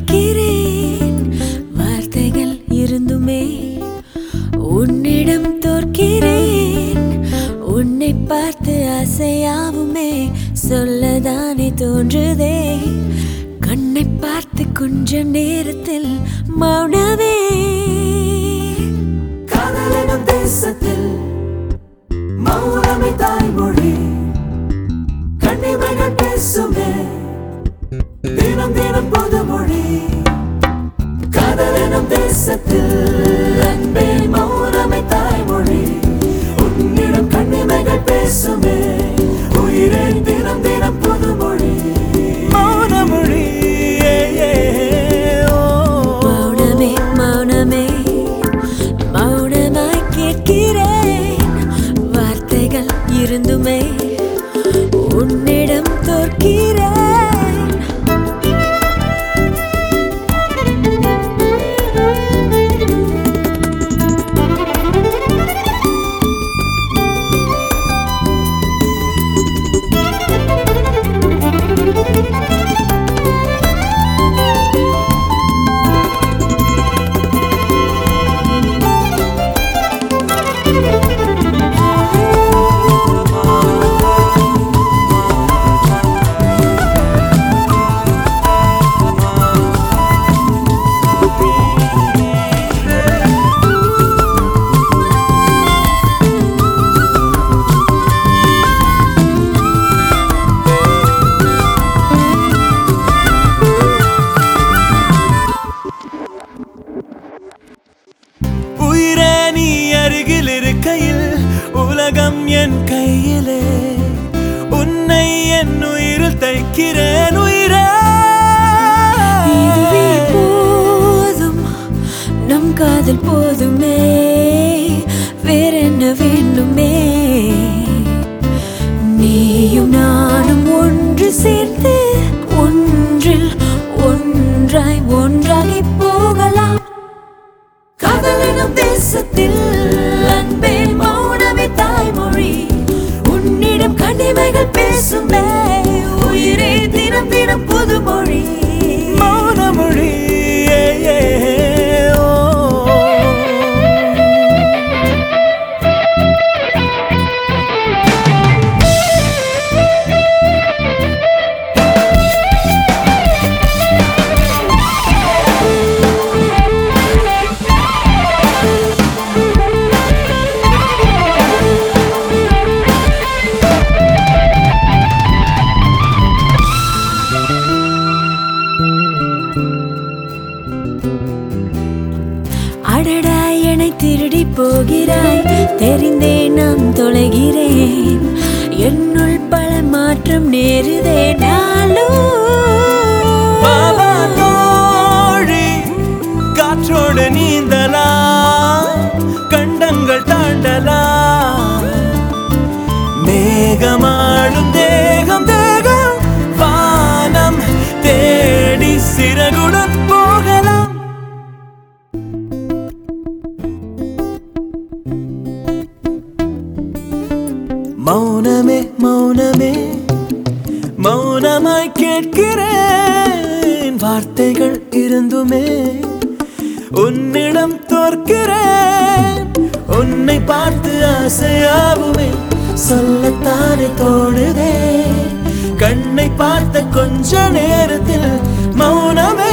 கேட்கிறேன் வார்த்தைகள் இருந்துமே உன்னிடம் தோற்கிறேன் உன்னை பார்த்து ஆசையாவுமே சொல்லதானே தோன்றுதே கண்ணை பார்த்து கொஞ்ச நேரத்தில் மௌனமே காதலெனும் தேசத்தில் மௌனமே தாய்மொழி கண்ணிமைகள் பேசுமே தினம் தினம் புதுமொழி காதலெனும் தேசத்தில் அன்பே மௌனமே தாய்மொழி உன்னிடம் கண்ணிமைகள் பேசுமே உயிரே தினம் தினம் புதுமொழி மௌனமொழி ஏ, ஏ, ஓ. மௌனமே மௌனமே மௌனமாய் கேட்கிறேன் வார்த்தைகள் இருந்துமே உன்னிடம் தோற்கிறேன் உயிரே நீ அருகில் இருக்கையில் உலகம் என் கையிலே உன்னை என் உயிரில் தைக்கிறேன் உயிரே இதுவே போதும் நம் காதல் போதுமே வேறென்ன வேண்டுமே நீயும் நானும் ஒன்று சேர்ந்து ஒன்றில் ஒன்றாய் ஒன்றாகி போகலாம் காதலெனும் தேசத்தில் அன்பே மௌனமே தாய்மொழி உன்னிடம் கண்ணிமைகள் பேசுமே உயிரே தினம் தினம் புதுமொழி மௌனமொழி ஏ, ஏ, ஓ. அடடா என்னை திருடி போகிறாய் தெரிந்தே நான் தொலைகிறேன் என்னுள் பல மாற்றம் நேருதே நாளும் பாபா தோழி காற்றோடு நீந்தலாம் கண்டங்கள் தாண்டலாம் மேகமாடும் தேகம் தேகம் வானம் தேடி சிறகுடன் போகலாம் மௌனமே மௌனமே மௌனமாய் கேட்கிறேன் வார்த்தைகள் இருந்துமே உன்னிடம் தோற்கிறேன் உன்னை பார்த்து ஆசையாகுமே சொல்லத்தானே தோணுதே கண்ணை பார்த்த கொஞ்ச நேரத்தில் மௌனமே